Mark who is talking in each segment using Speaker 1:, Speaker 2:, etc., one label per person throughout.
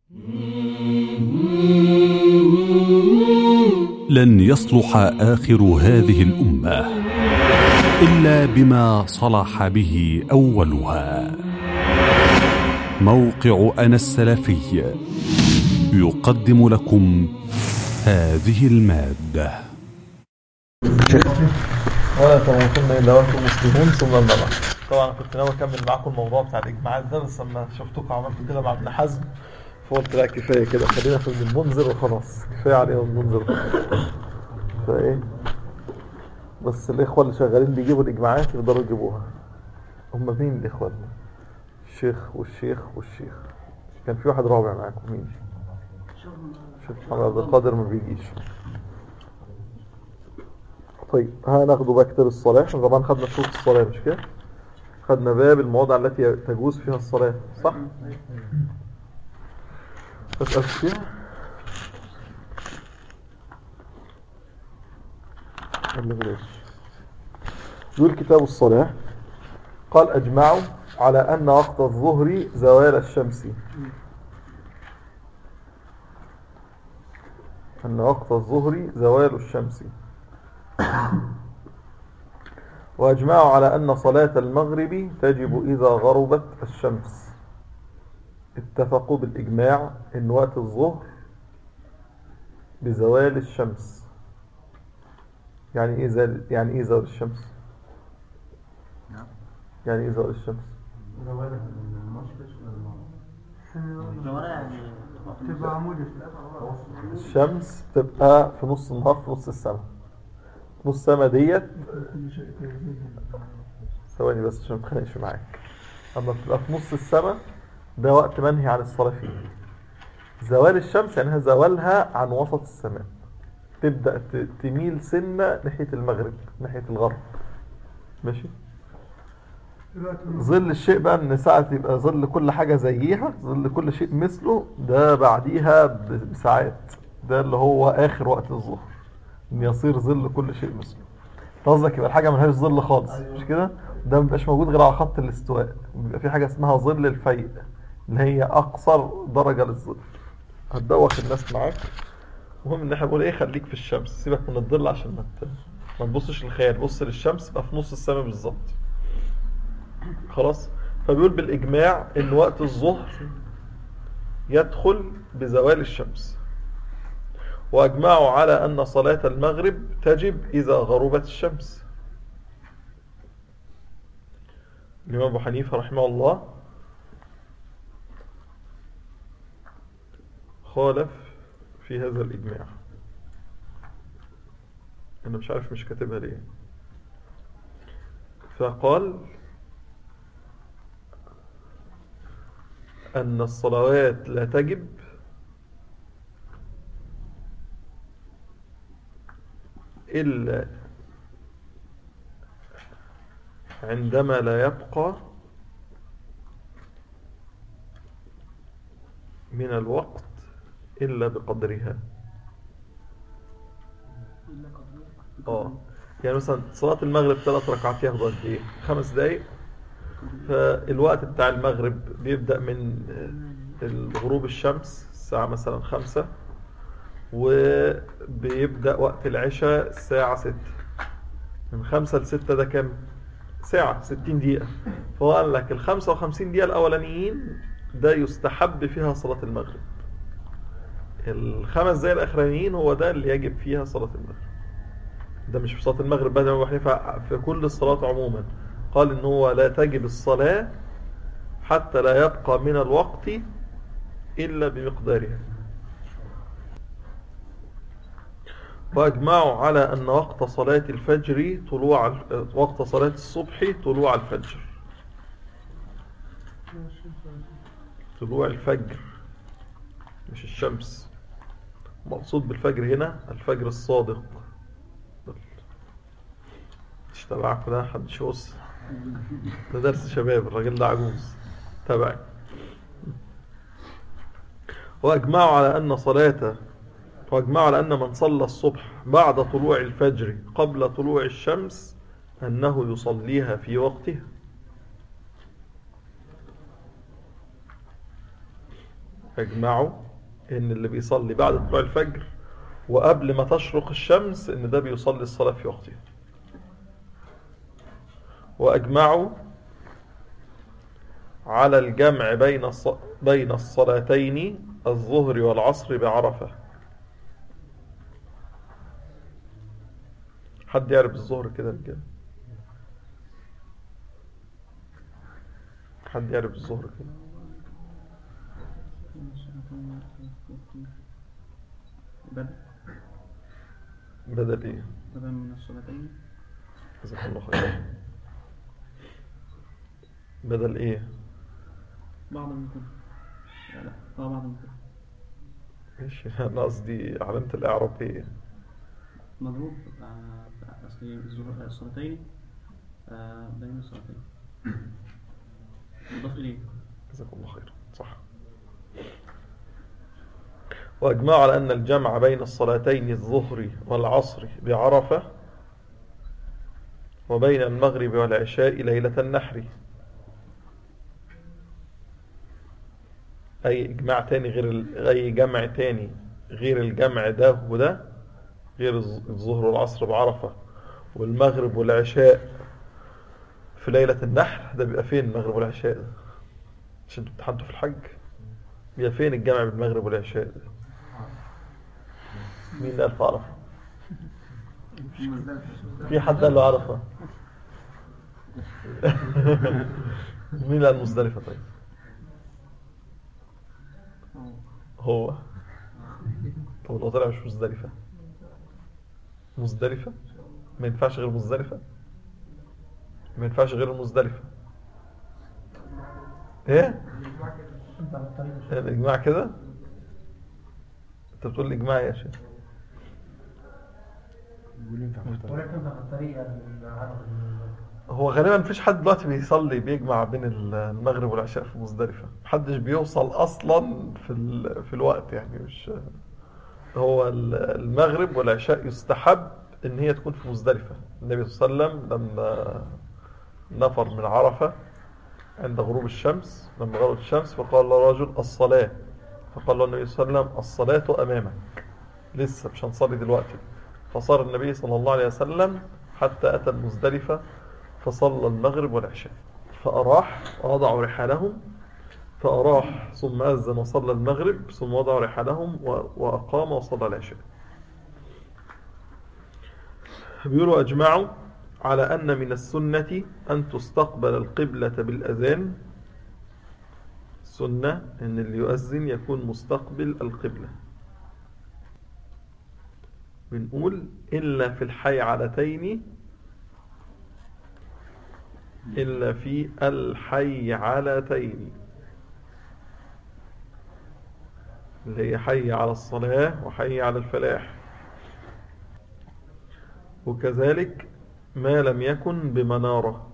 Speaker 1: لن يصلح آخر هذه الأمة إلا بما صلح به أولها موقع أنا السلفي يقدم لكم هذه المادة
Speaker 2: ولا تموتن الا وانتم مسلمون ثم اما بعد طبعا كنت ناوي اكمل معاكم الموضوع بتاع الاجماعات ده بس لما شفتكم عملتوا كده مع ابن حزم فقلت لا كفايه كده خلينا في ابن المنذر وخلاص كفايه علينا ابن المنذر فايه بس الاخوه اللي شغالين بيجيبوا الاجماعات يقدروا يجيبوها هم مين الاخوه دول؟ الشيخ والشيخ والشيخ كان في واحد رابع معاكم مين الشيخ محمد عبد القادر ما بيجيش طيب هناخده بقى كتاب الصلاة احنا طبعا خدنا شروط الصلاة مش كده خدنا باب المواضع التي تجوز فيها الصلاة صح اسأل فيها ولا بلاش يقول كتاب الصلاة قال أجمعوا على أن وقت الظهر زوال الشمس أن وقت الظهر زوال الشمس وأجمعوا على أن صلاة المغرب تجب إذا غربت الشمس اتفقوا بالإجماع أن وقت الظهر بزوال الشمس يعني إيه زال يعني إيه زوال الشمس يعني إيه زوال الشمس
Speaker 3: تبقى عمودي
Speaker 2: الشمس تبقى في نص النهار في نص السماء نص السماء ديت ثواني بس عشان ما اتخانقش معاك اما بتبقى في نص السماء ده وقت منهي عن الصلاة فيه زوال الشمس يعني زوالها عن وسط السماء تبدأ ت- تميل سنة ناحية المغرب ناحية الغرب ماشي ظل الشيء بقى ان ساعة يبقى ظل كل حاجة زيها ظل كل شيء مثله ده بعديها ب- بساعات ده اللي هو اخر وقت الظهر ان يصير ظل كل شيء مثله أنت قصدك يبقى الحاجة ملهاش ظل خالص مش كده ده مبيبقاش موجود غير على خط الاستواء بيبقى في حاجة اسمها ظل الفيء اللي هي اقصر درجة للظل هتدوخ الناس معاك المهم ان احنا بنقول ايه خليك في الشمس سيبك من الظل عشان ما ت- ما تبصش للخيال بص للشمس بقى في نص السماء بالظبط خلاص فبيقول بالإجماع إن وقت الظهر يدخل بزوال الشمس وأجمعوا على أن صلاة المغرب تجب إذا غربت الشمس الإمام أبو حنيفة رحمه الله خالف في هذا الإجماع أنا مش عارف مش كاتبها ليه فقال أن الصلوات لا تجب إلا عندما لا يبقى من الوقت إلا بقدرها اه يعني مثلا صلاة المغرب ثلاث ركعات ياخدوا قد ايه؟ خمس دقايق فالوقت بتاع المغرب بيبدأ من الغروب الشمس الساعة مثلا خمسة وبيبدأ وقت العشاء الساعة ستة من خمسة لستة ده كام؟ ساعة ستين دقيقة فهو قال لك الخمسة وخمسين دقيقة الأولانيين ده يستحب فيها صلاة المغرب الخمس دقايق الأخرانيين هو ده اللي يجب فيها صلاة المغرب ده مش في صلاة المغرب بقى ده أبو حنيفة في كل الصلاة عموما قال إن هو لا تجب الصلاة حتى لا يبقى من الوقت إلا بمقدارها وأجمعوا على أن وقت صلاة الفجر طلوع وقت صلاة الصبح طلوع الفجر طلوع الفجر مش الشمس مقصود بالفجر هنا الفجر الصادق مش تبعك ده حد شوص ده درس شباب الراجل ده عجوز تبعي وأجمعوا على أن صلاة وأجمعوا على أن من صلى الصبح بعد طلوع الفجر قبل طلوع الشمس أنه يصليها في وقتها اجمعوا ان اللي بيصلي بعد طلوع الفجر وقبل ما تشرق الشمس ان ده بيصلي الصلاة في وقتها واجمعوا على الجمع بين الص... بين الصلاتين الظهر والعصر بعرفة حد يعرف الظهر كده رجاله حد يعرف الظهر كده
Speaker 3: بدء
Speaker 2: بدل ايه
Speaker 3: بدء من الصلاتين
Speaker 2: جزاك الله خير بدل ايه
Speaker 3: بعض من كل لا لا اه بعض من كل
Speaker 2: ماشي انا قصدي علامة الاعراب ايه
Speaker 3: مضروب آه، أصل الظهر الصلاتين آه، بين الصلاتين مضاف إليه
Speaker 2: جزاك الله خير صح وأجمعوا على أن الجمع بين الصلاتين الظهر والعصر بعرفة وبين المغرب والعشاء ليلة النحر أي إجماع تاني غير ال- أي جمع تاني غير الجمع ده وده غير الظ- الظهر والعصر بعرفة والمغرب والعشاء في ليلة النحر ده بيبقى فين المغرب والعشاء ده عشان انتوا امتحنتوا في الحج بيبقى فين الجمع بين المغرب والعشاء ده مين اللي قال في عرفة في حد قال له عرفة مين اللي قال مزدلفة طيب هو طب لو طلع مش مزدلفة مزدلفة ما ينفعش غير مزدلفة ما ينفعش غير المزدلفة ايه الاجماع كده انت بتقول الاجماع يا شيخ
Speaker 4: ولكن في الطريقة العرب
Speaker 2: هو غالبا مفيش حد دلوقتي بيصلي بيجمع بين المغرب والعشاء في مزدلفة محدش بيوصل اصلا في ال... في الوقت يعني مش هو ال- المغرب والعشاء يستحب ان هي تكون في مزدلفة النبي صلى الله عليه وسلم لما نفر من عرفة عند غروب الشمس لما غربت الشمس فقال له رجل الصلاة فقال له النبي صلى الله عليه وسلم الصلاة أمامك لسه مش هنصلي دلوقتي فصار النبي صلى الله عليه وسلم حتى أتى المزدلفة فصلى المغرب والعشاء فأراح ووضعوا رحالهم فأراح ثم أذن وصلى المغرب ثم وضعوا رحالهم و- وأقام وصلى العشاء بيقولوا أجمعوا على أن من السنة أن تستقبل القبلة بالأذان سنة أن اللي يؤذن يكون مستقبل القبلة بنقول إلا في الحيعلتين إلا في الحيعلتين اللي هي حي على الصلاة وحي على الفلاح وكذلك ما لم يكن بمنارة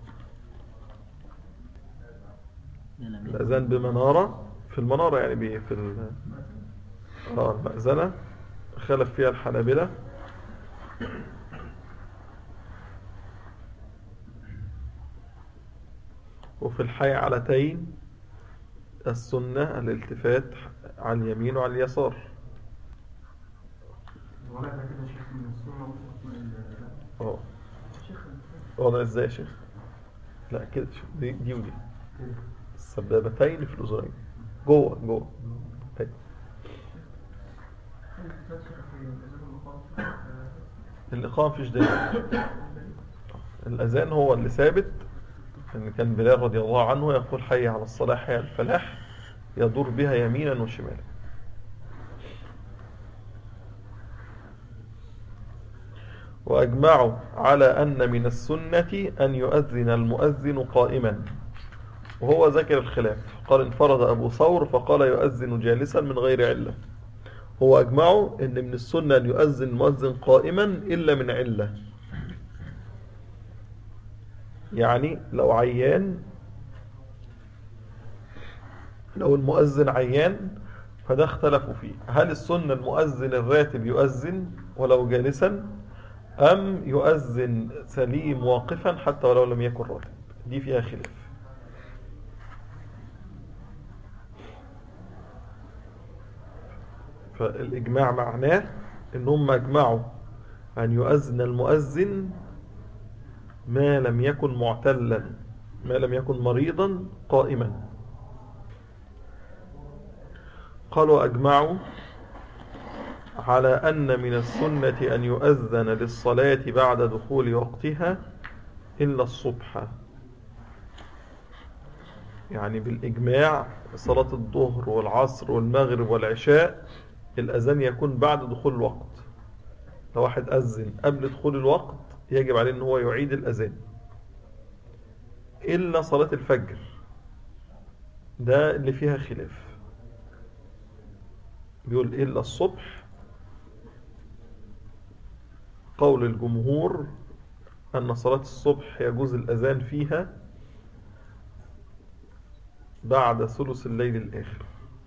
Speaker 2: الأذان بمنارة في المنارة يعني بي في ال- آه، المأذنة خلف فيها الحنابلة وفي الحيعلتين السنة الالتفات على اليمين وعلى اليسار
Speaker 4: ولا ده كده شيخ من السنة ممكن تكون
Speaker 2: اه وضع ازاي يا شيخ لا كده شوف دي, دي ودي السبابتين في الأذنين جوه جوه أيوة. الإقامة فيش دليل الأذان هو اللي ثابت إن كان بلال رضي الله عنه يقول حي على الصلاة حي على الفلاح يدور بها يمينا وشمالا وأجمعوا على أن من السنة أن يؤذن المؤذن قائما وهو ذكر الخلاف قال انفرد أبو ثور فقال يؤذن جالسا من غير علة هو أجمعوا أن من السنة أن يؤذن المؤذن قائما إلا من علة يعني لو عيان لو المؤذن عيان فده اختلفوا فيه هل السنة المؤذن الراتب يؤذن ولو جالسا أم يؤذن سليم واقفا حتى ولو لم يكن راتب دي فيها خلاف فالإجماع معناه إن هم أجمعوا أن يؤذن المؤذن ما لم يكن معتلا ما لم يكن مريضا قائما قالوا أجمعوا على أن من السنة أن يؤذن للصلاة بعد دخول وقتها إلا الصبح يعني بالإجماع صلاة الظهر والعصر والمغرب والعشاء الأذان يكون بعد دخول الوقت لو واحد أذن قبل دخول الوقت يجب عليه أن هو يعيد الأذان إلا صلاة الفجر ده اللي فيها خلاف بيقول إلا الصبح قول الجمهور أن صلاة الصبح يجوز الأذان فيها بعد ثلث الليل الآخر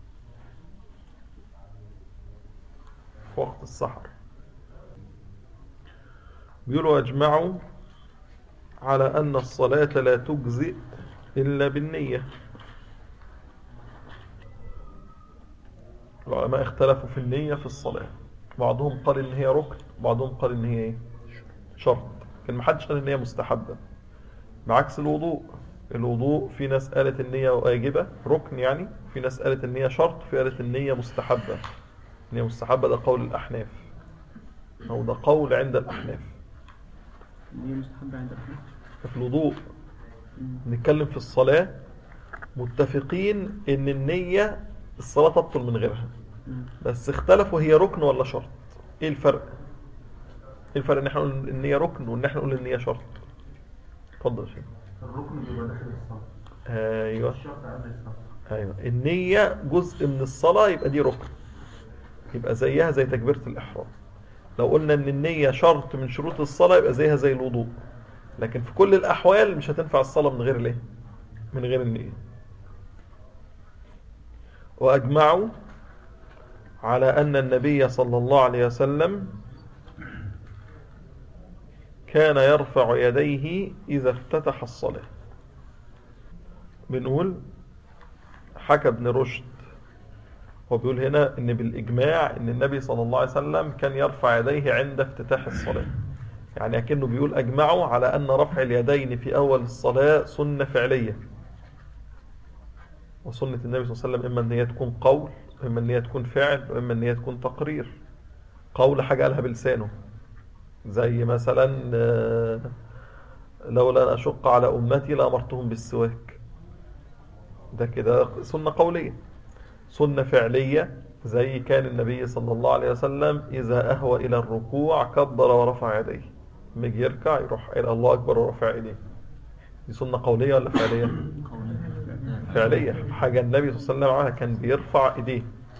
Speaker 2: في وقت السحر بيقولوا أجمعوا على أن الصلاة لا تجزئ إلا بالنية العلماء اختلفوا في النية في الصلاة بعضهم قال إن هي ركن بعضهم قال إن هي إيه؟ شرط لكن محدش قال إن هي مستحبة بعكس الوضوء الوضوء في ناس قالت إن هي واجبة ركن يعني في ناس قالت إن هي شرط في قالت إن هي مستحبة إن هي مستحبة ده قول الأحناف أو ده قول عند الأحناف
Speaker 3: دي مستحبة عند الحناف
Speaker 2: في الوضوء نتكلم في الصلاة متفقين ان النية الصلاة تبطل من غيرها بس اختلفوا هي ركن ولا شرط ايه الفرق ايه الفرق ان احنا نقول ان هي ركن وان احنا نقول ان هي شرط اتفضل يا شيخ
Speaker 4: الركن بيبقى داخل الصلاة
Speaker 2: ايوه
Speaker 4: الشرط قبل الصلاة
Speaker 2: ايوه النية جزء من الصلاة يبقى دي ركن يبقى زيها زي تكبيرة الإحرام لو قلنا ان النية شرط من شروط الصلاة يبقى زيها زي الوضوء لكن في كل الأحوال مش هتنفع الصلاة من غير ليه من غير النية وأجمعوا على أن النبي صلى الله عليه وسلم كان يرفع يديه إذا افتتح الصلاة بنقول حكى ابن رشد هو بيقول هنا ان بالاجماع ان النبي صلى الله عليه وسلم كان يرفع يديه عند افتتاح الصلاة يعني اكنه بيقول اجمعوا على ان رفع اليدين في اول الصلاة سنة فعلية وسنة النبي صلى الله عليه وسلم اما ان هي تكون قول واما ان هي تكون فعل واما ان هي تكون تقرير قول حاجة قالها بلسانه زي مثلا آه، لولا ان اشق على امتي لامرتهم بالسواك ده كده سنة قولية سنة فعلية زي كان النبي صلى الله عليه وسلم إذا أهوى إلى الركوع كبر ورفع يديه لما يجي يركع يروح إلى الله أكبر ورفع يديه دي سنة قولية ولا فعلية؟ فعلية حاجة النبي صلى الله عليه وسلم عملها كان بيرفع إيديه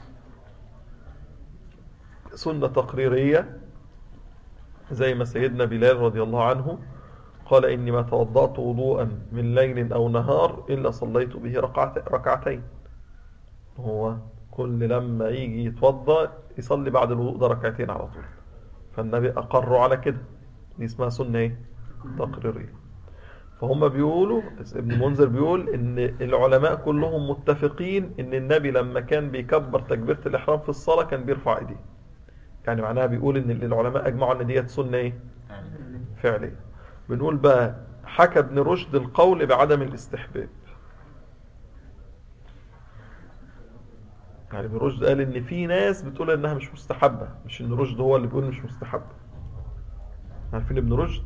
Speaker 2: سنة تقريرية زي ما سيدنا بلال رضي الله عنه قال إني ما توضأت وضوءا من ليل أو نهار إلا صليت به ركعت- ركعتين هو كل لما يجي يتوضا يصلي بعد الوضوء ده ركعتين على طول فالنبي أقروا على كده دي اسمها سنة ايه تقريرية فهم بيقولوا ابن منذر بيقول ان العلماء كلهم متفقين ان النبي لما كان بيكبر تكبيرة الإحرام في الصلاة كان بيرفع ايديه يعني معناها بيقول ان العلماء اجمعوا ان ديت سنة ايه فعلية بنقول بقى حكى ابن رشد القول بعدم الاستحباب يعني ابن رشد قال ان في ناس بتقول انها مش مستحبة مش ان رشد هو اللي بيقول مش مستحبة عارفين ابن رشد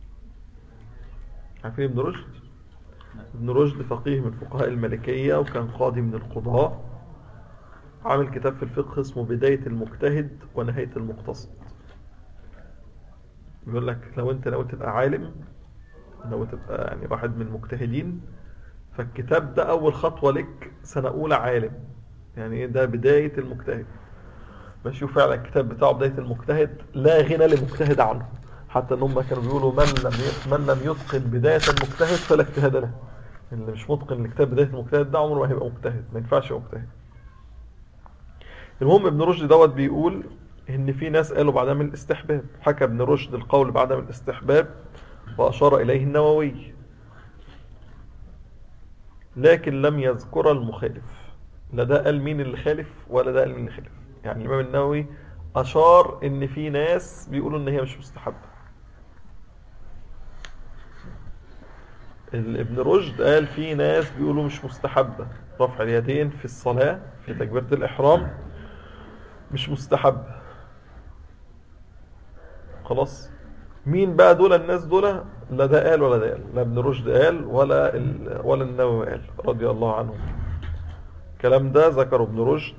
Speaker 2: عارفين ابن رشد ابن رشد فقيه من فقهاء المالكية وكان قاضي من القضاء عامل كتاب في الفقه اسمه بداية المجتهد ونهاية المقتصد بيقول لك لو انت ناوي تبقى عالم ناوي تبقى يعني واحد من المجتهدين فالكتاب ده اول خطوة لك سنة اولى عالم يعني إيه ده بداية المجتهد ماشي وفعلا الكتاب بتاعه بداية المجتهد لا غنى للمجتهد عنه حتى ان هم كانوا بيقولوا من لم ي- من لم يتقن بداية المجتهد فلا اجتهاد له اللي مش متقن لكتاب بداية المجتهد ده عمره ما هيبقى مجتهد ما ينفعش يبقى مجتهد المهم ابن رشد دوت بيقول ان في ناس قالوا بعدم الاستحباب حكى ابن رشد القول بعدم الاستحباب واشار اليه النووي لكن لم يذكر المخالف لا ده قال مين اللي خالف ولا ده قال مين اللي خالف يعني الإمام النووي أشار إن في ناس بيقولوا إن هي مش مستحبة ال- ابن رشد قال في ناس بيقولوا مش مستحبة رفع اليدين في الصلاة في تكبيرة الإحرام مش مستحبة خلاص مين بقى دول الناس دول لا ده قال ولا ده قال لا ابن رشد قال ولا ال... ولا النووي قال رضي الله عنهم الكلام ده ذكره ابن رشد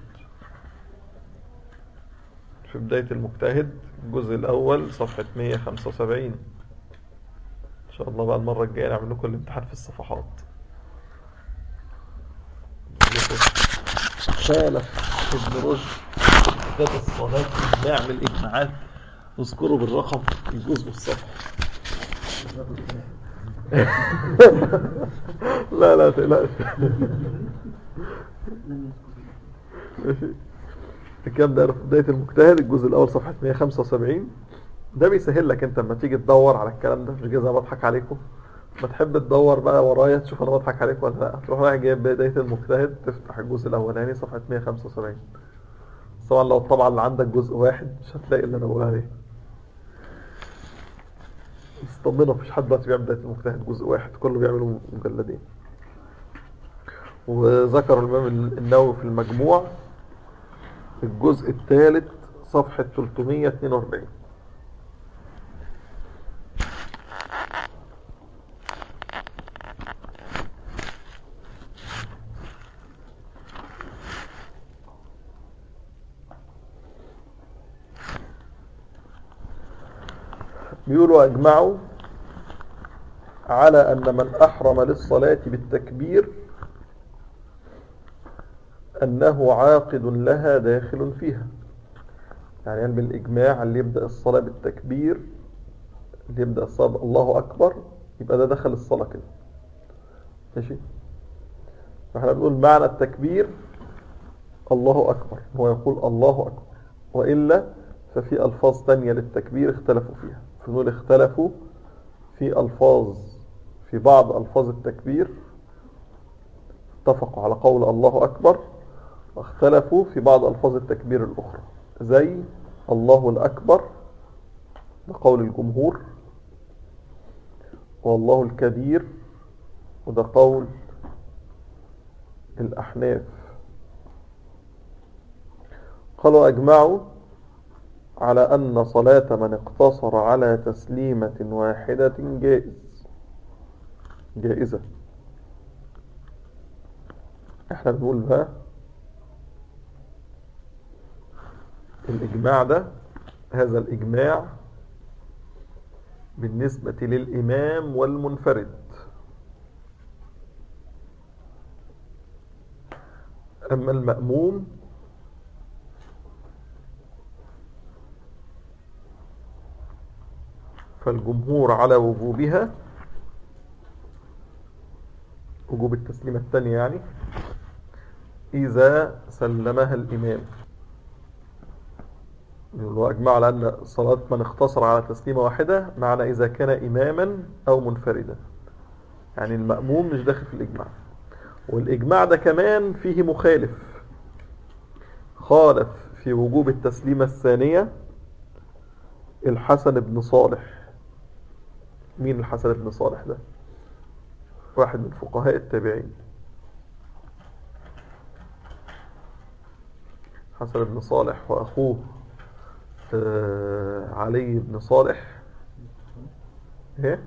Speaker 2: في بداية المجتهد الجزء الأول صفحة 175 إن شاء الله بقى المرة الجاية نعمل لكم الامتحان في الصفحات خالف ابن رشد كتاب الصلاة نعمل إجماعات اذكروا بالرقم يجوز بالصفحة لا لا تقلقش ماشي الكلام ده في بداية المجتهد الجزء الأول صفحة 175 ده بيسهل لك انت لما تيجي تدور على الكلام ده مش جايز انا بضحك عليكم ما تحب تدور بقى ورايا تشوف انا بضحك عليك ولا لا تروح رايح جايب بداية المجتهد تفتح الجزء الأولاني صفحة 175 بس طبعا لو الطبعة اللي عندك جزء واحد مش هتلاقي اللي انا بقول عليه بس طمنوا مفيش حد دلوقتي بيعمل بداية المجتهد جزء واحد كله بيعملوا مجلدين وذكر الإمام النووي في المجموع الجزء الثالث صفحة 342 بيقولوا أجمعوا على أن من أحرم للصلاة بالتكبير أنه عاقد لها داخل فيها يعني علم الإجماع اللي يبدأ الصلاة بالتكبير اللي يبدأ الصلاة الله أكبر يبقى ده دخل الصلاة كده ماشي فاحنا بنقول معنى التكبير الله أكبر هو يقول الله أكبر وإلا ففي ألفاظ تانية للتكبير اختلفوا فيها فنقول اختلفوا في ألفاظ في بعض ألفاظ التكبير اتفقوا على قول الله أكبر واختلفوا في بعض ألفاظ التكبير الأخرى زي الله الأكبر ده قول الجمهور والله الكبير وده قول الأحناف قالوا أجمعوا على أن صلاة من اقتصر على تسليمة واحدة جائز جائزة احنا بنقول بقى الإجماع ده هذا الإجماع بالنسبة للإمام والمنفرد أما المأموم فالجمهور على وجوبها وجوب التسليمة الثانية يعني إذا سلمها الإمام يقولوا أجمع على أن صلاة من اختصر على تسليمة واحدة معنى إذا كان إماما أو منفردا يعني المأموم مش داخل في الإجماع والإجماع ده كمان فيه مخالف خالف في وجوب التسليمة الثانية الحسن بن صالح مين الحسن بن صالح ده واحد من فقهاء التابعين حسن بن صالح وأخوه آه علي بن صالح ايه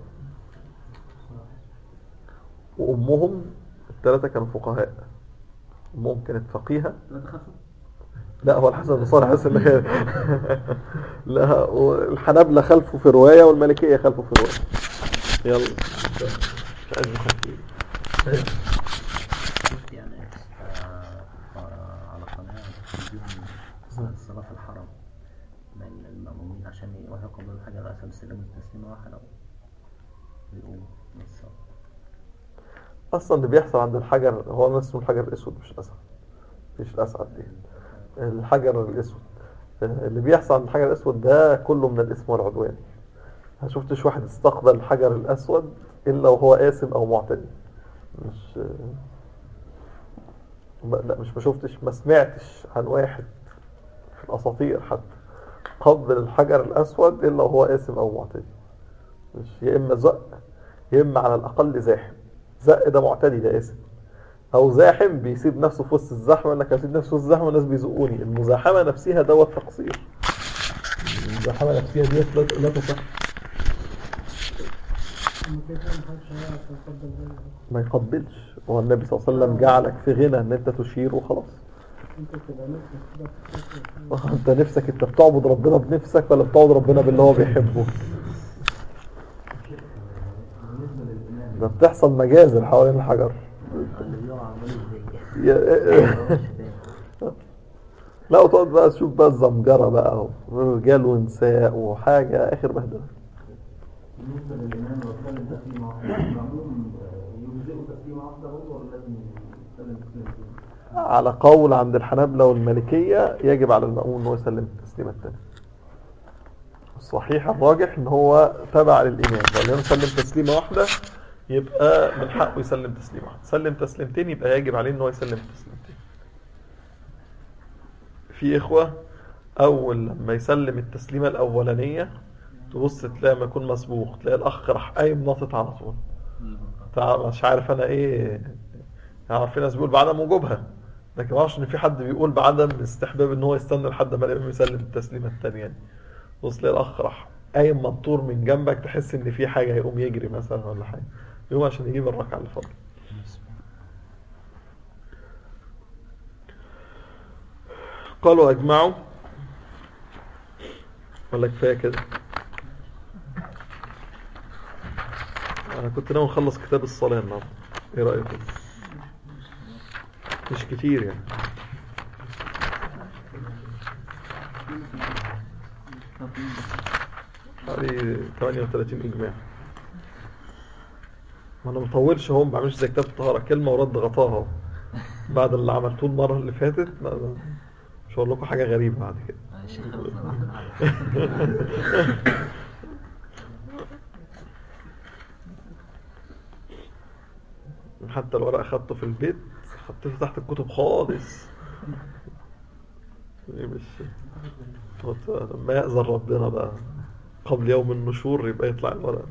Speaker 2: وأمهم الثلاثة كانوا فقهاء أمهم كانت فقيهة
Speaker 3: لا تخافوا
Speaker 2: لا هو الحسن بن صالح بس اللي خالف لا الحنابلة خلفه في رواية والمالكية خلفه في رواية يلا مش عايز نخفي
Speaker 5: شفت يعني آه، آه، على قناة تلفزيون الصلاة في الحرم من المأمومين عشان يوافقوا قبل الحجر الأسود يسلموا تسليمة واحدة ويقوموا من الصلاة
Speaker 2: اصلا اللي بيحصل عند الحجر هو ما اسمه الحجر الاسود مش الاسود مفيش الاسعد دي الحجر الاسود اللي بيحصل عند الحجر الاسود ده كله من الاسم والعدوان ما شفتش واحد استقبل الحجر الاسود الا وهو قاسم او معتدي مش ما- لا مش ما شفتش ما سمعتش عن واحد الاساطير حتى قبل الحجر الاسود الا وهو قاسم او معتدي مش يا اما زق يا اما على الاقل زاحم زق ده معتدي ده اسم او زاحم بيسيب نفسه في وسط الزحمه انك هسيب نفسي في وسط الزحمه الناس بيزقوني المزاحمه نفسها دوت تقصير المزاحمه نفسها ديت لا لا تصح ما يقبلش هو النبي صلى الله عليه وسلم جعلك في غنى ان انت تشير وخلاص انت نفسك انت بتعبد ربنا بنفسك ولا بتعبد ربنا باللي هو بيحبه ده بتحصل مجازر حوالين الحجر
Speaker 5: اللي بيقع عمال ازاي
Speaker 2: يا- لا وتقعد بقى تشوف بقى الزمجرة بقى ورجال ونساء وحاجة آخر بهدلة
Speaker 4: بالنسبة للإمام لو سلم تسليمة واحدة المأموم يجزئه تسليمة واحدة برضه ولا لازم يسلم تسليمتين؟
Speaker 2: على قول عند الحنابلة والمالكية يجب على المأمون انه يسلم التسليمة الثانية الصحيح الراجح ان هو تبع للإمام لو الإمام سلم تسليمة واحدة يبقى من حقه يسلم تسليمة واحدة سلم تسليمتين يبقى يجب عليه ان هو يسلم تسليمتين في إخوة أول لما يسلم التسليمة الأولانية تبص تلاقي ما يكون مسبوق تلاقي الأخ راح قايم ناطط على طول تع- مش عارف أنا إيه يعني في ناس بيقول بعدم وجوبها لكن ما اعرفش ان في حد بيقول بعدم استحباب ان هو يستنى لحد ما الامام يسلم التسليمه الثانيه يعني بص تلاقي الاخ راح قايم منطور من جنبك تحس ان في حاجه هيقوم يجري مثلا ولا حاجه يقوم عشان يجيب الركعه اللي فاضله قالوا اجمعوا ولا كفايه كده انا كنت ناوي اخلص كتاب الصلاه النهارده ايه رايكم مش كتير يعني حوالي 38 اجماع ما انا مطولش اهو ما بعملش زي كتاب الطهاره كلمه ورد غطاها اهو. بعد اللي عملتوه المره اللي فاتت ما- ما- مش هقول لكم حاجه غريبه بعد كده
Speaker 5: الشيخ خلصنا عندنا حاجة
Speaker 2: حتى الورق اخدته في البيت حطيته تحت الكتب خالص إيه مش قلت لما يأذن ربنا بقى قبل يوم النشور يبقى يطلع الورق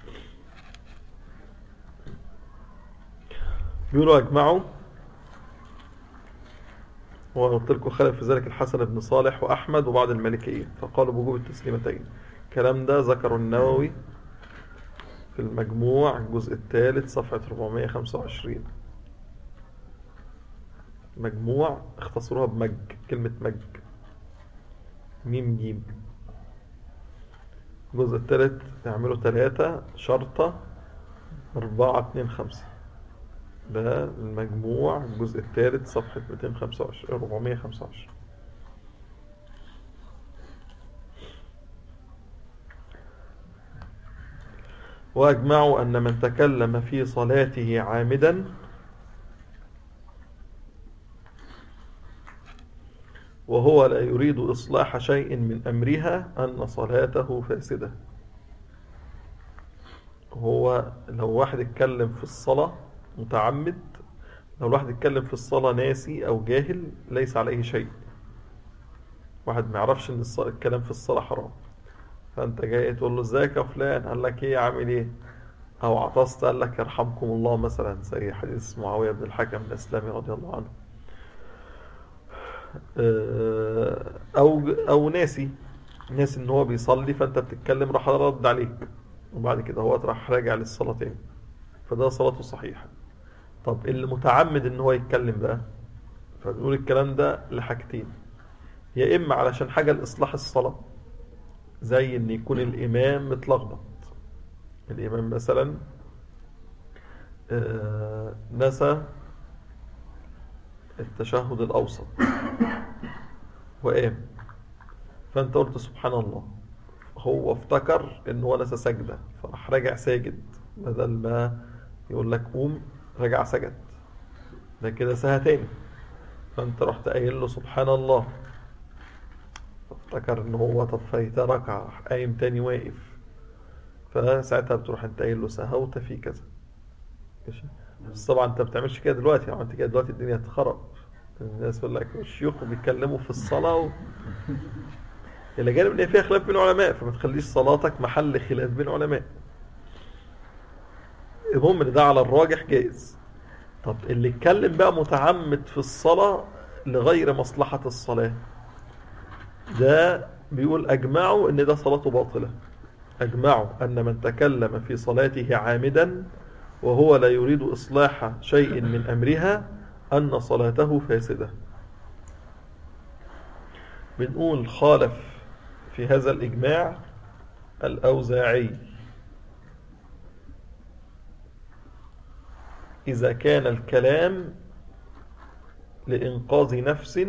Speaker 2: بيقولوا اجمعوا وقلت لكم خالف في ذلك الحسن بن صالح واحمد وبعض المالكيه فقالوا بوجوب التسليمتين الكلام ده ذكره النووي في المجموع الجزء الثالث صفحة 425 مجموع اختصروها بمج كلمة مج ميم جيم الجزء الثالث يعملوا ثلاثة شرطة أربعة اتنين خمسة ده المجموع الجزء الثالث صفحة 225 425 وأجمعوا أن من تكلم في صلاته عامدا وهو لا يريد إصلاح شيء من أمرها أن صلاته فاسدة هو لو واحد اتكلم في الصلاة متعمد لو الواحد اتكلم في الصلاة ناسي أو جاهل ليس عليه شيء واحد ما يعرفش ان الص- الكلام في الصلاة حرام فانت جاي تقول له ازيك يا فلان قال لك ايه عامل ايه او عطست قال لك يرحمكم الله مثلا زي حديث معاوية بن الحكم الاسلامي رضي الله عنه آه، او او ناسي ناسي ان هو بيصلي فانت بتتكلم راح رد عليك وبعد كده هو راح راجع للصلاة تاني فده صلاته صحيحة طب اللي متعمد ان هو يتكلم بقى فبنقول الكلام ده لحاجتين يا اما علشان حاجة لاصلاح الصلاة زي ان يكون الامام متلخبط الامام مثلا آه، نسى التشهد الاوسط وقام فانت قلت سبحان الله هو افتكر ان هو نسى سجدة فراح راجع ساجد بدل ما يقول لك قوم رجع سجد ده كده سهى تاني فانت رحت قايل له سبحان الله افتكر ان هو طب فايت ركعة راح قايم تاني واقف فساعتها بتروح انت قايل له سهوت في كذا ماشي بس طبعا انت ما بتعملش كده دلوقتي لو عملت كده دلوقتي الدنيا هتخرب الناس يقول لك الشيوخ بيتكلموا في الصلاة و... الى جانب ان هي فيها خلاف بين العلماء فما تخليش صلاتك محل خلاف بين العلماء المهم ان ده على الراجح جائز طب اللي اتكلم بقى متعمد في الصلاة لغير مصلحة الصلاة ده بيقول اجمعوا ان ده صلاته باطلة اجمعوا ان من تكلم في صلاته عامدا وهو لا يريد اصلاح شيء من امرها ان صلاته فاسدة بنقول خالف في هذا الاجماع الاوزاعي إذا كان الكلام لإنقاذ نفس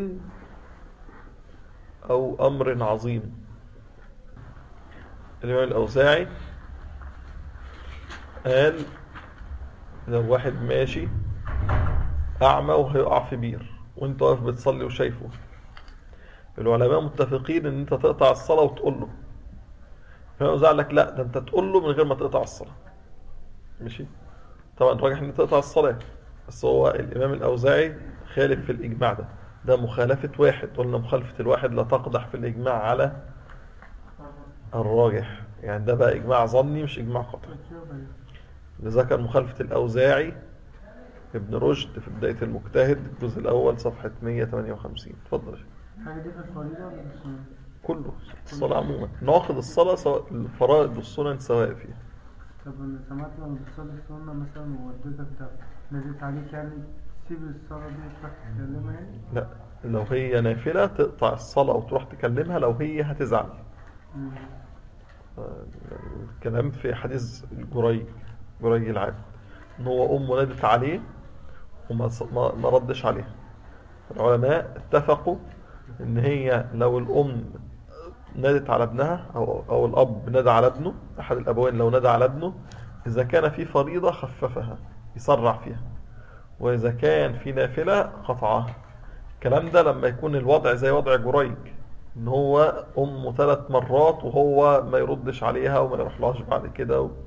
Speaker 2: أو أمر عظيم الإمام الأوزاعي قال لو واحد ماشي أعمى وهيقع في بير وانت واقف بتصلي وشايفه العلماء متفقين ان انت تقطع الصلاة وتقول له الإمام الأوزاعي قال لك لا ده انت تقول له من غير ما تقطع الصلاة ماشي طبعا راجح ان تقطع الصلاة بس هو الامام الاوزاعي خالف في الاجماع ده ده مخالفة واحد قلنا مخالفة الواحد لا تقدح في الاجماع على الراجح يعني ده بقى اجماع ظني مش اجماع قطعي لذكر مخالفة الاوزاعي ابن رشد في بداية المجتهد الجزء الاول صفحة 158 اتفضل يا شيخ.
Speaker 6: حاجة دي في الفريضة ولا في السنة؟
Speaker 2: كله الصلاة عموما ناخد الصلاة سواء الفرائض والسنن سواء فيها
Speaker 6: طب أنا سمعت لما بتصلي السنة مثلا ووالدتك ده نزلت عليك يعني تسيب الصلاة دي وتروح تكلمها يعني؟
Speaker 2: لا لو هي نافلة تقطع الصلاة وتروح تكلمها لو هي هتزعل
Speaker 6: مم.
Speaker 2: الكلام في حديث الجري جري العابد ان هو امه نادت عليه وما ص- ما ما ردش عليها العلماء اتفقوا ان هي لو الام نادت على ابنها او او الاب نادى على ابنه احد الابوين لو نادى على ابنه اذا كان في فريضة خففها يسرع فيها واذا كان في نافلة قطعها الكلام ده لما يكون الوضع زي وضع جريج ان هو امه ثلاث مرات وهو ما يردش عليها وما يروحلهاش بعد كده و...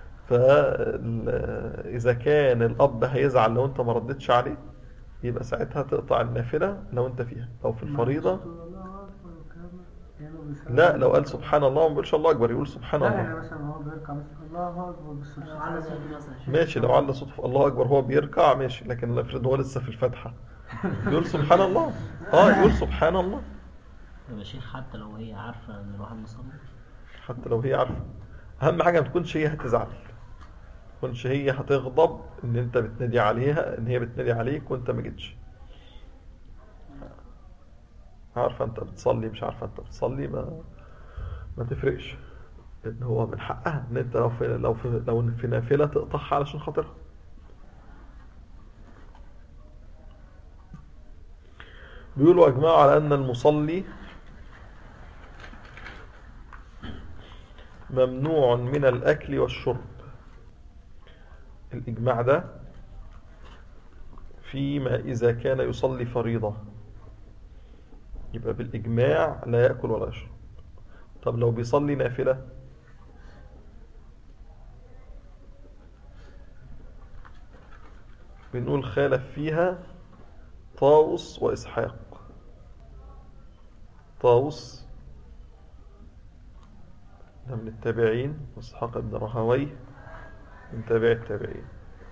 Speaker 2: فإذا كان الأب هيزعل لو أنت ما ردتش عليه يبقى ساعتها تقطع النافلة لو أنت فيها أو في الفريضة
Speaker 6: تقول الله أكبر والكلام ده. يعني هو بيسلم.
Speaker 2: لا لو قال سبحان الله وما بيقولش الله أكبر يقول سبحان
Speaker 6: لا يعني
Speaker 2: الله
Speaker 6: مثلا هو بيركع مثلا الله أكبر بس
Speaker 3: على صوت مثلا شيء.
Speaker 2: ماشي لو على صوت الله أكبر هو بيركع ماشي لكن افرض هو لسه في الفاتحة يقول سبحان الله اه يقول سبحان الله
Speaker 5: يبقى شيخ حتى لو هي عارفة ان الواحد مصلي
Speaker 2: حتى لو هي عارفة أهم حاجة ما تكونش هي هتزعل ما تكونش هي هتغضب إن أنت بتنادي عليها إن هي بتنادي عليك وأنت ما جيتش عارفة أنت بتصلي مش عارفة أنت بتصلي ما ما تفرقش إن هو من حقها إن أنت لو في لو في لو في نافلة تقطعها علشان خاطرها بيقولوا أجمعوا على أن المصلي ممنوع من الأكل والشرب الإجماع ده فيما إذا كان يصلي فريضة يبقى بالإجماع لا يأكل ولا يشرب طب لو بيصلي نافلة بنقول خالف فيها طاووس وإسحاق طاووس ده من التابعين واسحاق بن راهويه من تابع التابعين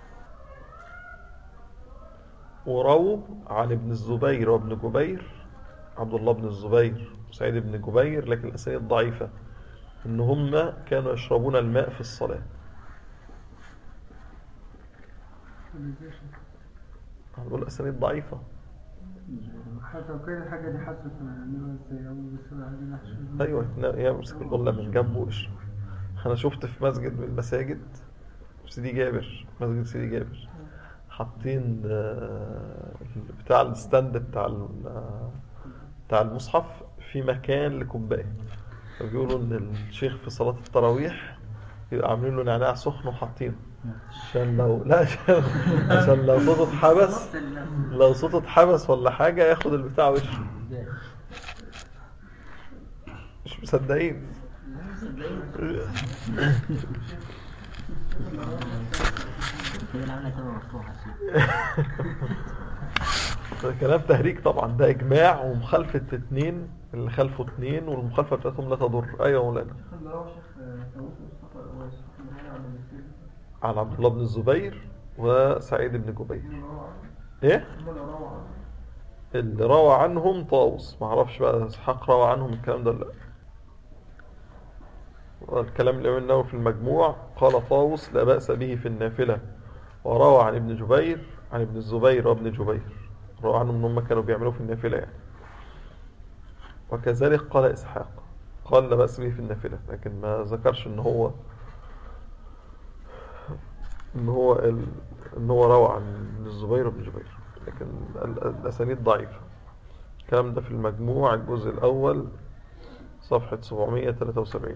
Speaker 2: ورووا عن ابن الزبير وابن جبير عبد الله بن الزبير وسعيد بن جبير لكن الأسانيد ضعيفة إن هم كانوا يشربون الماء في الصلاة هنقول الأسانيد ضعيفة
Speaker 6: حتى لو كان الحاجة دي حصلت نعملها ازاي أول بس عايزين نحشر
Speaker 2: أيوة يمسك القلة من جنبه ويشرب أنا شفت في مسجد من المساجد في سيدي جابر مسجد سيدي جابر حاطين آه، بتاع الستاند بتاع ال- آه، بتاع المصحف في مكان لكوباية فبيقولوا إن الشيخ في صلاة التراويح يبقى عاملين له نعناع سخن وحاطينه عشان لو لا عشان, عشان لو صوته اتحبس لو صوته اتحبس ولا حاجة ياخد البتاع ويشرب مش مصدقين
Speaker 5: كده العملية تبقى مفتوحة سيدي
Speaker 2: ده كلام تهريج طبعا ده اجماع ومخالفة اتنين اللي خلفه اتنين والمخالفة بتاعتهم لا تضر ايوه يا مولانا
Speaker 3: اللي روى شيخ طاووس مصطفى الأويس رحمه الله عن المسير
Speaker 2: عن عبد الله بن الزبير وسعيد بن جبير ايه
Speaker 3: هم اللي روى عنه
Speaker 2: اللي روى عنهم طاووس ما اعرفش بقى اسحاق روى عنهم الكلام ده ولا لا والكلام الامام النووي في المجموع قال طاووس لا بأس به في النافلة وروى عن ابن جبير عن ابن الزبير وابن جبير روى عنهم ان هم كانوا بيعملوا في النافلة يعني وكذلك قال اسحاق قال لا بأس به في النافلة لكن ما ذكرش ان هو ان هو ال... ان هو روى عن ابن الزبير وابن جبير لكن ال- ال- الاسانيد ضعيفة الكلام ده في المجموع الجزء الاول صفحة 773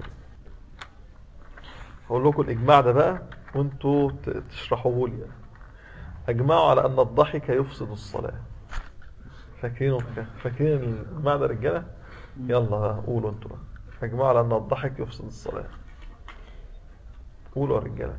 Speaker 2: هقول لكم الاجماع ده بقى وانتوا ت- تشرحوه لي يعني. اجمعوا على ان الضحك يفسد الصلاة فاكرين فاكرين الاجماع ده رجاله يلا قولوا انتوا بقى اجمعوا على ان الضحك يفسد الصلاة قولوا يا رجاله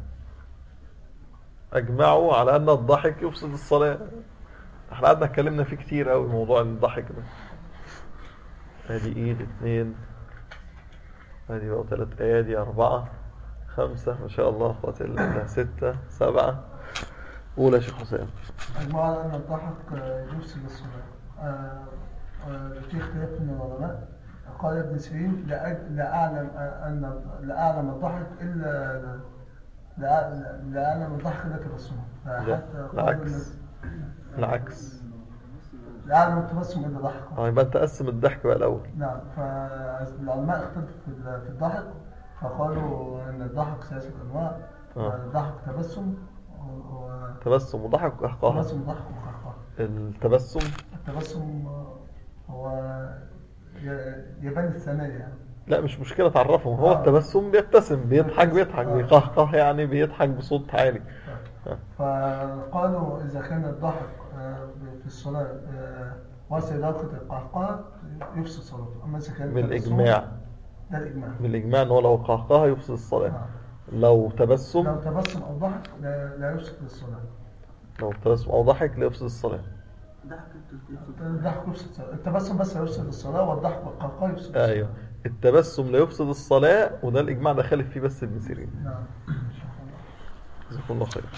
Speaker 2: اجمعوا على ان الضحك يفسد الصلاة احنا قعدنا اتكلمنا فيه كتير قوي موضوع الضحك ده ادي ايد اتنين ادي بقى تلات ايادي اربعة خمسة ما شاء الله قوة الا بالله ستة سبعة قول يا شيخ حسام
Speaker 6: أجمع على أن الضحك آه، يفسد الصلاة آه، آه، في اختلاف من العلماء قال ابن سيرين لا أج- لا أعلم آه، أن لا أعلم الضحك إلا لا لا أعلم الضحك إلا تبسم
Speaker 2: لا
Speaker 6: فحتى قالوا
Speaker 2: العكس
Speaker 6: إن-
Speaker 2: العكس
Speaker 6: لا أعلم التبسم إلا ضحك
Speaker 2: اه يبقى انت قسم الضحك بقى الاول
Speaker 6: نعم فالعلماء اختلفوا في ال- في الضحك فقالوا ان الضحك ثلاثة انواع
Speaker 2: آه.
Speaker 6: الضحك تبسم و-
Speaker 2: تبسم وضحك وقهقهة
Speaker 6: وتبسم ضحك وقهقه
Speaker 2: التبسم
Speaker 6: التبسم آه، هو ي- يبان الثنايا يعني
Speaker 2: لا مش مشكلة تعرفهم هو
Speaker 6: آه.
Speaker 2: التبسم بيبتسم بيضحك بيضحك
Speaker 6: آه.
Speaker 2: بيقهقه يعني بيضحك بصوت عالي آه.
Speaker 6: فقالوا اذا كان الضحك آه، في الصلاة آه، وصل درجة القهقه يفسد صلاته اما اذا كان التبسم-
Speaker 2: بالإجماع
Speaker 6: ده الاجماع
Speaker 2: بالإجماع إن هو لو قهقه يفسد الصلاة
Speaker 6: آه.
Speaker 2: لو تبسم
Speaker 6: لو تبسم او ضحك لا لا يفسد الصلاة
Speaker 2: لو تبسم أو ضحك لا يفسد الصلاة
Speaker 3: ضحك يفسد
Speaker 6: الضحك يفسد الصلاة التبسم بس يفسد الصلاة والضحك والقهقه يفسد الصلاة
Speaker 2: أيوه التبسم لا يفسد الصلاة وده الإجماع ده خالف فيه بس ابن سيرين
Speaker 6: نعم
Speaker 2: جزاكم الله خير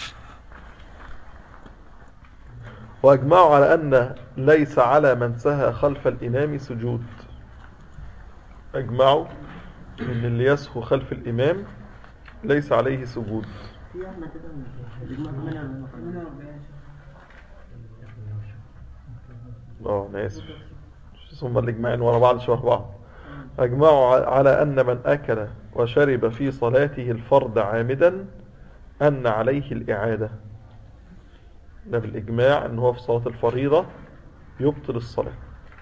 Speaker 2: وأجمعوا على أن ليس على من سهى خلف الإمام سجود أجمعوا أن اللي يسهو خلف الإمام ليس عليه سجود
Speaker 5: في احنا كده الاجماع 48
Speaker 2: اه أنا آسف ثم الإجماعين ورا بعض شبه بعض أجمعوا ع- على أن من أكل وشرب في صلاته الفرض عامدا أن عليه الإعادة ده بالإجماع أن هو في صلاة الفريضة يبطل الصلاة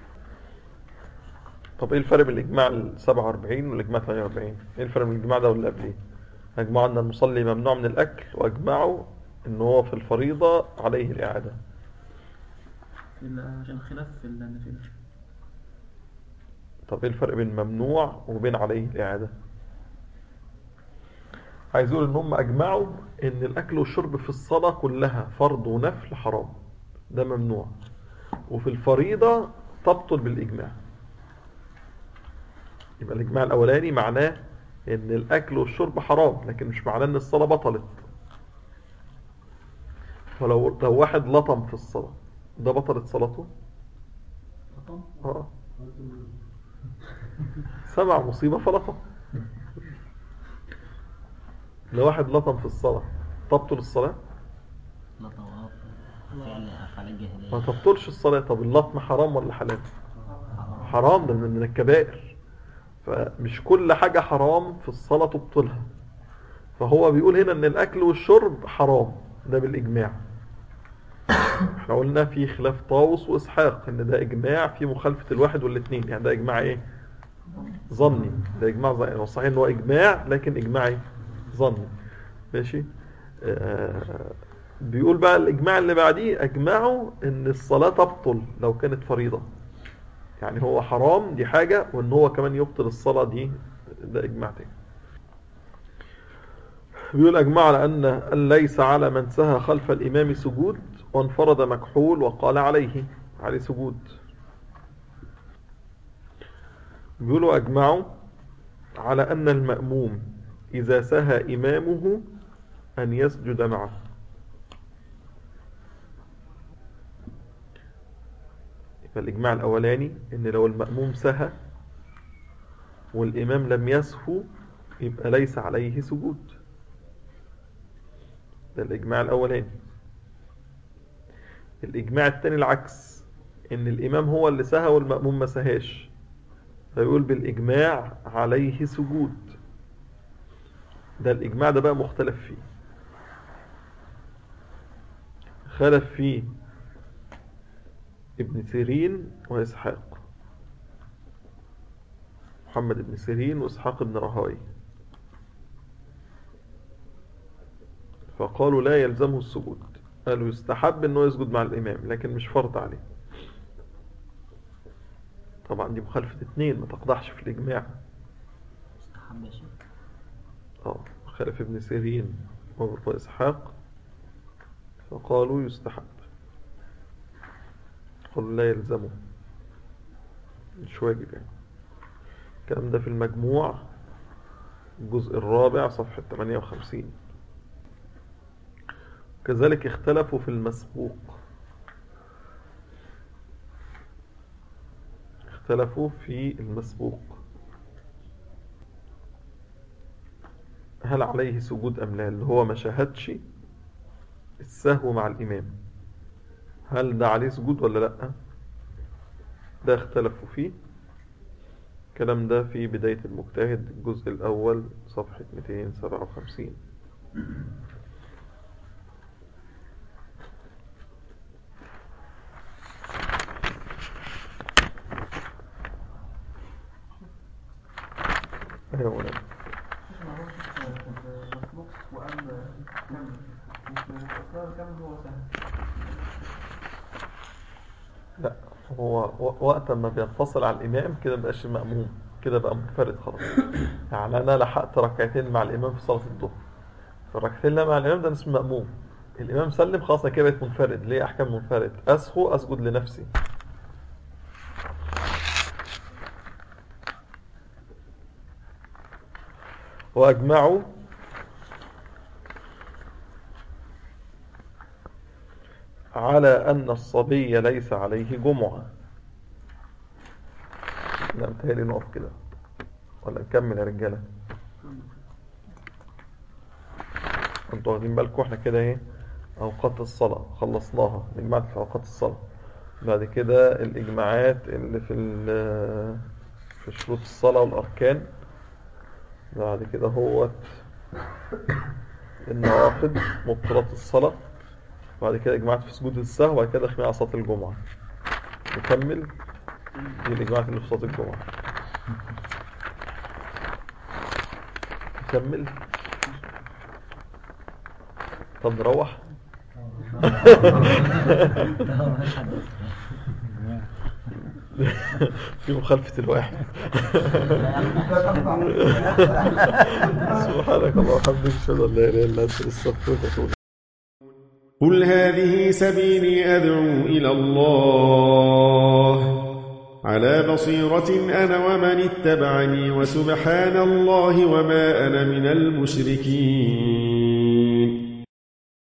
Speaker 2: طب إيه الفرق بين الإجماع ال 47 والإجماع 48 إيه الفرق بين الإجماع ده واللي قبليه أجمعوا أن المصلي ممنوع من الأكل وأجمعوا أن هو في الفريضة عليه الإعادة
Speaker 3: إلا عشان خلاف في النافلة
Speaker 2: طب ايه الفرق بين ممنوع وبين عليه الإعادة عايز اقول ان هم اجمعوا ان الاكل والشرب في الصلاة كلها فرض ونفل حرام ده ممنوع وفي الفريضة تبطل بالاجماع يبقى الاجماع الاولاني معناه ان الاكل والشرب حرام لكن مش معناه ان الصلاة بطلت ولو لو واحد لطم في الصلاة ده بطلت صلاته
Speaker 3: لطم
Speaker 2: اه سمع مصيبة فلطم لو واحد لطم في الصلاة تبطل الصلاة
Speaker 5: لا طواف فعل افعال الجاهليه
Speaker 2: ما تبطلش الصلاة طب اللطم حرام ولا حلال حرام ده من من الكبائر فمش كل حاجة حرام في الصلاة تبطلها فهو بيقول هنا ان الاكل والشرب حرام ده بالاجماع احنا قلنا في خلاف طاووس واسحاق ان ده اجماع في مخالفة الواحد والاثنين يعني ده اجماع ايه ظني ده اجماع ظني هو صحيح ان هو اجماع لكن اجماع ايه ظني ماشي آه بيقول بقى الاجماع اللي بعديه اجمعوا ان الصلاة تبطل لو كانت فريضة يعني هو حرام دي حاجة وان هو كمان يبطل الصلاة دي ده اجماع تاني بيقول اجمع على ان أن ليس على من سهى خلف الامام سجود وانفرد مكحول وقال عليه عليه سجود بيقولوا أجمعوا على أن المأموم إذا سهى إمامه أن يسجد معه يبقى الإجماع الأولاني إن لو المأموم سهى والإمام لم يسهو يبقى ليس عليه سجود ده الإجماع الأولاني الإجماع الثاني العكس إن الإمام هو اللي سهى والمأموم ما سهاش فيقول بالإجماع عليه سجود ده الإجماع ده بقى مختلف فيه خلف فيه ابن سيرين وإسحاق محمد بن سيرين وإسحاق بن رهوي فقالوا لا يلزمه السجود قالوا يستحب انه يسجد مع الامام لكن مش فرض عليه طبعا دي مخالفة اتنين ما تقضحش في الاجماع
Speaker 5: مستحب يا شيخ
Speaker 2: اه خلف ابن سيرين وإسحاق فقالوا يستحب قالوا لا يلزمه مش واجب يعني الكلام ده في المجموع الجزء الرابع صفحة 58 كذلك اختلفوا في المسبوق اختلفوا في المسبوق هل عليه سجود أم لا اللي هو ما شاهدش السهو مع الإمام هل ده عليه سجود ولا لا ده اختلفوا فيه الكلام ده في بداية المجتهد الجزء الأول صفحة 257 أيوة ولا
Speaker 3: مسبوق وقال كمل مش أصلا كمل هو سهل
Speaker 2: لا هو و- وقت ما بينفصل على الإمام كده مبقاش مأموم كده بقى منفرد خلاص يعني أنا لحقت ركعتين مع الإمام في صلاة الظهر فالركعتين اللي مع الإمام ده اسمه مأموم الإمام سلم خلاص أنا كده بقيت منفرد ليه أحكام منفرد أسهو أسجد لنفسي وأجمعوا على أن الصبي ليس عليه جمعة لا متهيألي نقف كده ولا نكمل يا رجالة انتوا واخدين بالكم احنا كده ايه أوقات الصلاة خلصناها الإجماعات في أوقات الصلاة بعد كده الإجماعات اللي في ال- في شروط الصلاة والأركان بعد كده هو النوافذ مبطلات الصلاة بعد كده إجماعات في سجود السهو وبعد كده داخلين على صلاة الجمعة نكمل دي الإجماعات اللي في صلاة الجمعة نكمل طب نروح في مخالفة الواحد سبحانك اللهم وبحمدك اشهد ان لا اله الا انت استغفرك واتوب إليك.
Speaker 7: قل هذه سبيلي أدعو إلى الله على بصيرة أنا ومن اتبعني وسبحان الله وما أنا من المشركين